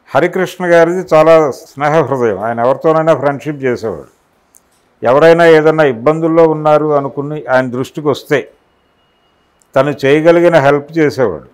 హరికృష్ణ గారిది చాలా స్నేహ హృదయం ఆయన ఎవరితోనైనా ఫ్రెండ్షిప్ చేసేవాడు ఎవరైనా ఏదైనా ఇబ్బందుల్లో ఉన్నారు అనుకుని ఆయన దృష్టికి వస్తే తను చేయగలిగిన హెల్ప్ చేసేవాడు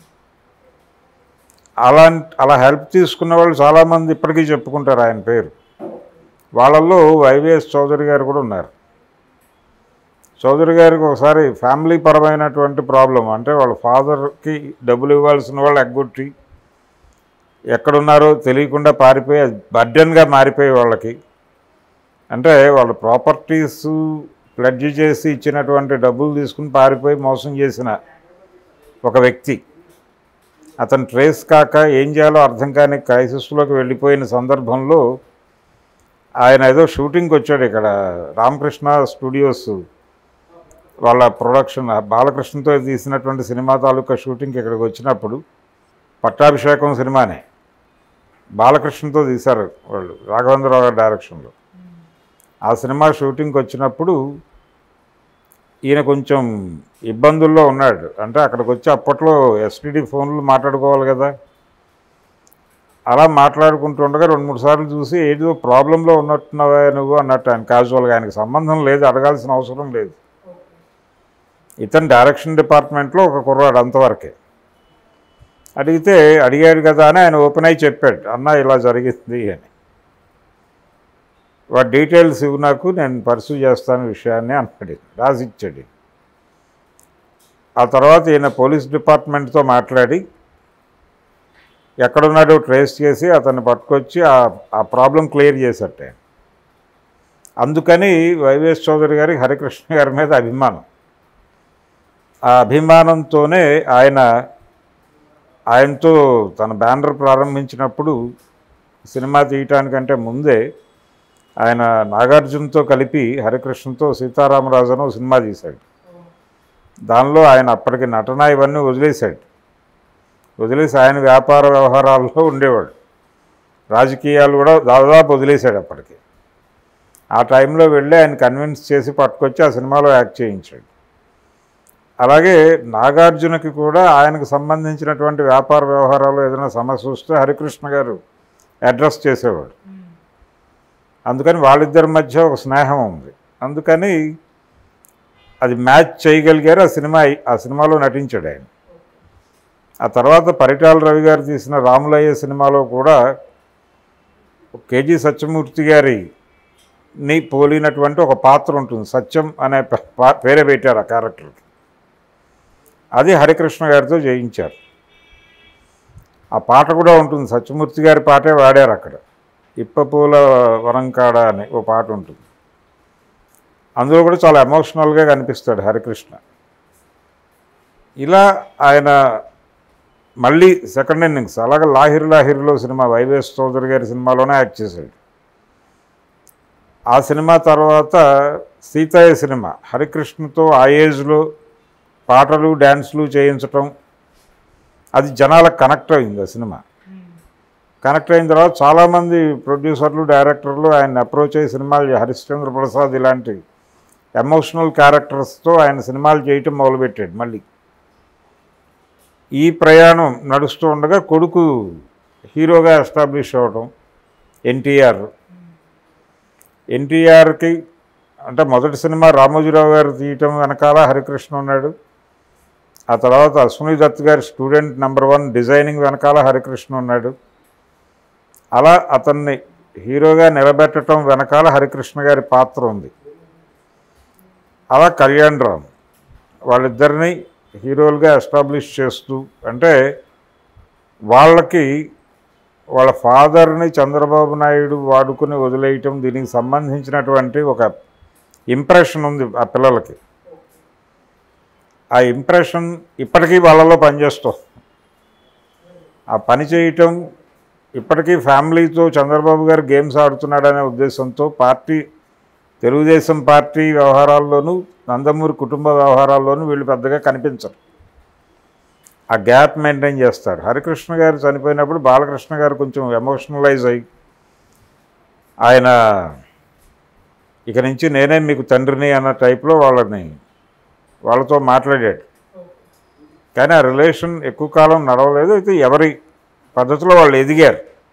అలా అలా హెల్ప్ తీసుకున్న వాళ్ళు చాలామంది ఇప్పటికీ చెప్పుకుంటారు ఆయన పేరు వాళ్ళల్లో వైవిఎస్ చౌదరి గారు కూడా ఉన్నారు చౌదరి గారికి ఒకసారి ఫ్యామిలీ పరమైనటువంటి ప్రాబ్లం అంటే వాళ్ళ ఫాదర్కి డబ్బులు ఇవ్వాల్సిన వాళ్ళు ఎగ్గొట్టి ఎక్కడున్నారో తెలియకుండా పారిపోయి అది బర్డెన్గా మారిపోయి వాళ్ళకి అంటే వాళ్ళ ప్రాపర్టీస్ ప్లడ్జ్ చేసి ఇచ్చినటువంటి డబ్బులు తీసుకుని పారిపోయి మోసం చేసిన ఒక వ్యక్తి అతను ట్రేస్ కాక ఏం చేయాలో అర్థం కాని క్రైసిస్లోకి వెళ్ళిపోయిన సందర్భంలో ఆయన ఏదో షూటింగ్కి వచ్చాడు ఇక్కడ రామకృష్ణ స్టూడియోస్ వాళ్ళ ప్రొడక్షన్ బాలకృష్ణతో తీసినటువంటి సినిమా తాలూకా షూటింగ్కి ఇక్కడికి వచ్చినప్పుడు పట్టాభిషేకం సినిమానే బాలకృష్ణతో తీశారు వాళ్ళు రాఘవేంద్రరావు గారి డైరెక్షన్లో ఆ సినిమా షూటింగ్కి వచ్చినప్పుడు ఈయన కొంచెం ఇబ్బందుల్లో ఉన్నాడు అంటే అక్కడికి వచ్చి అప్పట్లో ఎస్టీడీ ఫోన్లు మాట్లాడుకోవాలి కదా అలా మాట్లాడుకుంటుండగా రెండు మూడు సార్లు చూసి ఏదో ప్రాబ్లంలో ఉన్నట్టున్నావా నువ్వు అన్నట్టు ఆయన క్యాజువల్గా ఆయనకి సంబంధం లేదు అడగాల్సిన అవసరం లేదు ఇతను డైరెక్షన్ డిపార్ట్మెంట్లో ఒక కుర్రాడు అంతవరకే అడిగితే అడిగాడు కదా అని ఆయన ఓపెన్ అయి చెప్పాడు అన్న ఇలా జరిగింది అని వాటి డీటెయిల్స్ ఇవి నాకు నేను పర్సూ చేస్తాను విషయాన్ని అన్నాడు రాసిచ్చాడు ఆ తర్వాత ఈయన పోలీస్ డిపార్ట్మెంట్తో మాట్లాడి ఎక్కడున్నాడో ట్రేస్ చేసి అతన్ని పట్టుకొచ్చి ఆ ఆ ప్రాబ్లం క్లియర్ చేసట్టే అందుకని వైవిఎస్ చౌదరి గారికి హరికృష్ణ గారి మీద అభిమానం ఆ అభిమానంతోనే ఆయన ఆయనతో తన బ్యానర్ ప్రారంభించినప్పుడు సినిమా తీయటానికంటే ముందే ఆయన నాగార్జునతో కలిపి హరికృష్ణతో సీతారామరాజును సినిమా తీశాడు దానిలో ఆయన అప్పటికి నటన ఇవన్నీ వదిలేశాడు వదిలేసి ఆయన వ్యాపార వ్యవహారాల్లో ఉండేవాడు రాజకీయాలు కూడా దాదాపు వదిలేశాడు అప్పటికి ఆ టైంలో వెళ్ళి ఆయన కన్విన్స్ చేసి పట్టుకొచ్చి ఆ సినిమాలో యాక్ట్ చేయించాడు అలాగే నాగార్జునకి కూడా ఆయనకు సంబంధించినటువంటి వ్యాపార వ్యవహారాలు ఏదైనా సమస్య వస్తే హరికృష్ణ గారు అడ్రస్ చేసేవాడు అందుకని వాళ్ళిద్దరి మధ్య ఒక స్నేహం ఉంది అందుకని అది మ్యాచ్ చేయగలిగారు ఆ సినిమా ఆ సినిమాలో నటించాడు ఆయన ఆ తర్వాత పరిటాల రవి గారు తీసిన రాములయ్య సినిమాలో కూడా కేజీ సత్యమూర్తి గారి ని పోలినటువంటి ఒక పాత్ర ఉంటుంది సత్యం అనే ప- పా- పేరే పెట్టారు ఆ క్యారెక్టర్కి అది హరికృష్ణ గారితో చేయించారు ఆ పాట కూడా ఉంటుంది సత్యమూర్తి గారి పాటే వాడారు అక్కడ ఇప్పపూల వరంకాడ అని ఓ పాట ఉంటుంది అందులో కూడా చాలా ఎమోషనల్గా కనిపిస్తాడు హరికృష్ణ ఇలా ఆయన మళ్ళీ సెకండ్ ఇన్నింగ్స్ అలాగే లాహిర్ లాహిర్లో సినిమా వైవేస్ చౌదరి గారి సినిమాలోనే యాక్ట్ చేశాడు ఆ సినిమా తర్వాత సీతయ్య సినిమా హరికృష్ణతో ఆ ఏజ్లో పాటలు డ్యాన్సులు చేయించటం అది జనాలకు కనెక్ట్ అయింది ఆ సినిమా కనెక్ట్ అయిన తర్వాత చాలామంది ప్రొడ్యూసర్లు డైరెక్టర్లు ఆయన అప్రోచ్ అయ్యి సినిమాలు చే- హరిశ్చంద్ర ప్రసాద్ ఇలాంటి ఎమోషనల్ క్యారెక్టర్స్తో ఆయన సినిమాలు చేయటం మొదలుపెట్టాడు మళ్ళీ ఈ ప్రయాణం నడుస్తూ ఉండగా కొడుకు హీరోగా ఎస్టాబ్లిష్ అవ్వడం ఎన్టీఆర్ ఎన్టీఆర్కి అంటే మొదటి సినిమా రామోజీరావు గారు తీయటం వెనకాల హరికృష్ణ ఉన్నాడు ఆ తర్వాత అశ్విని దత్ గారి స్టూడెంట్ నెంబర్ వన్ డిజైనింగ్ వెనకాల హరికృష్ణ ఉన్నాడు అలా అతన్ని హీరోగా నిలబెట్టడం వెనకాల హరికృష్ణ గారి పాత్ర ఉంది అలా కళ్యాణ్ రామ్ వాళ్ళిద్దరిని హీరోలుగా ఎస్టాబ్లిష్ చేస్తూ అంటే వాళ్ళకి వాళ్ళ ఫాదర్ని చంద్రబాబు నాయుడు వాడుకుని వదిలేయటం దీనికి సంబంధించినటువంటి ఒక ఇంప్రెషన్ ఉంది ఆ పిల్లలకి ఆ ఇంప్రెషన్ ఇప్పటికీ వాళ్ళలో పనిచేస్తుంది ఆ పని చేయటం ఇప్పటికీ ఫ్యామిలీతో చంద్రబాబు గారు గేమ్స్ ఆడుతున్నాడనే ఉద్దేశంతో పార్టీ తెలుగుదేశం పార్టీ వ్యవహారాల్లోనూ నందమూరి కుటుంబ వ్యవహారాల్లోనూ వీళ్ళు పెద్దగా కనిపించరు ఆ గ్యాప్ మెయింటైన్ చేస్తారు హరికృష్ణ గారు చనిపోయినప్పుడు బాలకృష్ణ గారు కొంచెం ఎమోషనలైజ్ అయ్యి ఆయన ఇక నుంచి నేనే మీకు తండ్రిని అన్న టైప్లో వాళ్ళని వాళ్ళతో మాట్లాడాడు కానీ ఆ రిలేషన్ ఎక్కువ కాలం నడవలేదు అయితే ఎవరి పద్ధతిలో వాళ్ళు ఎదిగారు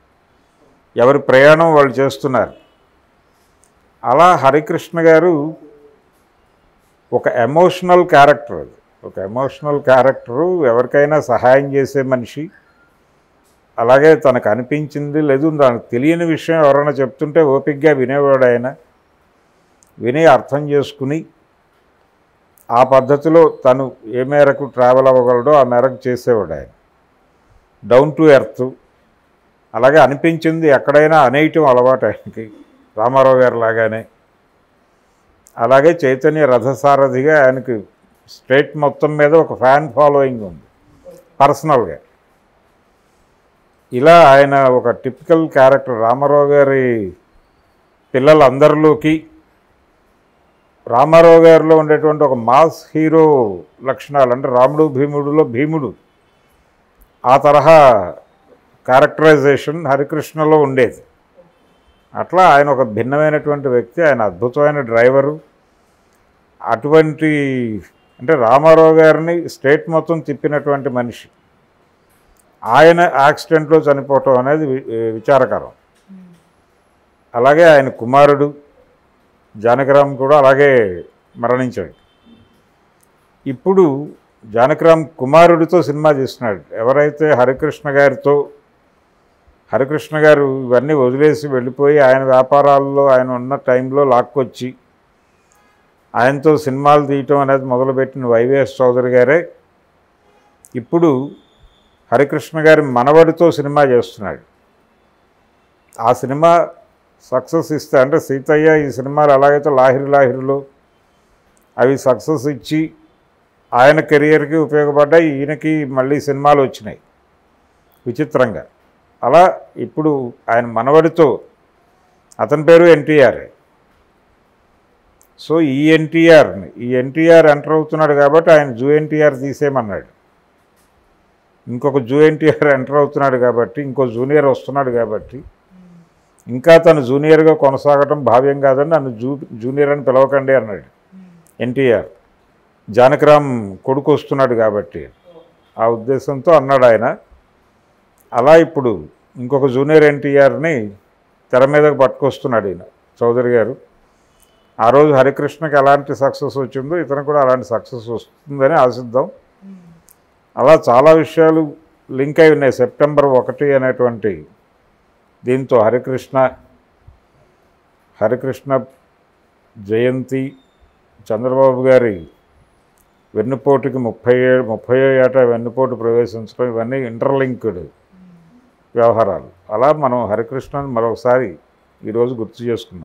ఎవరి ప్రయాణం వాళ్ళు చేస్తున్నారు అలా హరికృష్ణ గారు ఒక ఎమోషనల్ క్యారెక్టర్ అది ఒక ఎమోషనల్ క్యారెక్టరు ఎవరికైనా సహాయం చేసే మనిషి అలాగే తనకు అనిపించింది లేదు తనకు తెలియని విషయం ఎవరైనా చెప్తుంటే ఓపికగా వినేవాడు ఆయన విని అర్థం చేసుకుని ఆ పద్ధతిలో తను ఏ మేరకు ట్రావెల్ అవ్వగలడో ఆ మేరకు చేసేవాడు ఆయన డౌన్ టు ఎర్త్ అలాగే అనిపించింది ఎక్కడైనా అనేయటం అలవాటు ఆయనకి రామారావు గారు లాగానే అలాగే చైతన్య రథసారథిగా ఆయనకి స్టేట్ మొత్తం మీద ఒక ఫ్యాన్ ఫాలోయింగ్ ఉంది పర్సనల్గా ఇలా ఆయన ఒక టిపికల్ క్యారెక్టర్ రామారావు గారి పిల్లలందరిలోకి రామారావు గారిలో ఉండేటువంటి ఒక మాస్ హీరో లక్షణాలు అంటే రాముడు భీముడులో భీముడు ఆ తరహా క్యారెక్టరైజేషన్ హరికృష్ణలో ఉండేది అట్లా ఆయన ఒక భిన్నమైనటువంటి వ్యక్తి ఆయన అద్భుతమైన డ్రైవరు అటువంటి అంటే రామారావు గారిని స్టేట్ మొత్తం తిప్పినటువంటి మనిషి ఆయన యాక్సిడెంట్లో చనిపోవటం అనేది వి- విచారకరం అలాగే ఆయన కుమారుడు జానకిరామ్ కూడా అలాగే మరణించాడు ఇప్పుడు జానకిరామ్ కుమారుడితో సినిమా చేస్తున్నాడు ఎవరైతే హరికృష్ణ గారితో హరికృష్ణ గారు ఇవన్నీ వదిలేసి వెళ్ళిపోయి ఆయన వ్యాపారాల్లో ఆయన ఉన్న టైంలో లాక్కొచ్చి ఆయనతో సినిమాలు తీయటం అనేది మొదలుపెట్టిన వైవిఎస్ చౌదరి గారే ఇప్పుడు హరికృష్ణ గారి మనవడితో సినిమా చేస్తున్నాడు ఆ సినిమా సక్సెస్ ఇస్తే అంటే సీతయ్య ఈ సినిమాలు ఎలాగైతే లాహిరి లాహిరిలో అవి సక్సెస్ ఇచ్చి ఆయన కెరియర్కి ఉపయోగపడ్డాయి ఈయనకి మళ్ళీ సినిమాలు వచ్చినాయి విచిత్రంగా అలా ఇప్పుడు ఆయన మనవడితో అతని పేరు ఎన్టీఆర్ సో ఈ ఎన్టీఆర్ని ఈ ఎన్టీఆర్ ఎంటర్ అవుతున్నాడు కాబట్టి ఆయన జూ ఎన్టీఆర్ తీసేయమన్నాడు ఇంకొక జూ ఎన్టీఆర్ ఎంటర్ అవుతున్నాడు కాబట్టి ఇంకో జూనియర్ వస్తున్నాడు కాబట్టి ఇంకా తను జూనియర్గా కొనసాగటం భావ్యం కాదని నన్ను జూ జూనియర్ అని పిలవకండి అన్నాడు ఎన్టీఆర్ జానకిరామ్ కొడుకు వస్తున్నాడు కాబట్టి ఆ ఉద్దేశంతో అన్నాడు ఆయన అలా ఇప్పుడు ఇంకొక జూనియర్ ఎన్టీఆర్ని తెర మీదకు పట్టుకొస్తున్నాడు ఈయన చౌదరి గారు ఆ రోజు హరికృష్ణకి ఎలాంటి సక్సెస్ వచ్చిందో ఇతను కూడా అలాంటి సక్సెస్ వస్తుందని ఆశిద్దాం అలా చాలా విషయాలు లింక్ అయి ఉన్నాయి సెప్టెంబర్ ఒకటి అనేటువంటి దీంతో హరికృష్ణ హరికృష్ణ జయంతి చంద్రబాబు గారి వెన్నుపోటుకి ముప్పై ఏడు ముప్పై ఏట వెన్నుపోటు ప్రవేశించడం ఇవన్నీ ఇంటర్లింక్డ్ వ్యవహారాలు అలా మనం హరికృష్ణని మరొకసారి ఈరోజు గుర్తు చేసుకున్నాం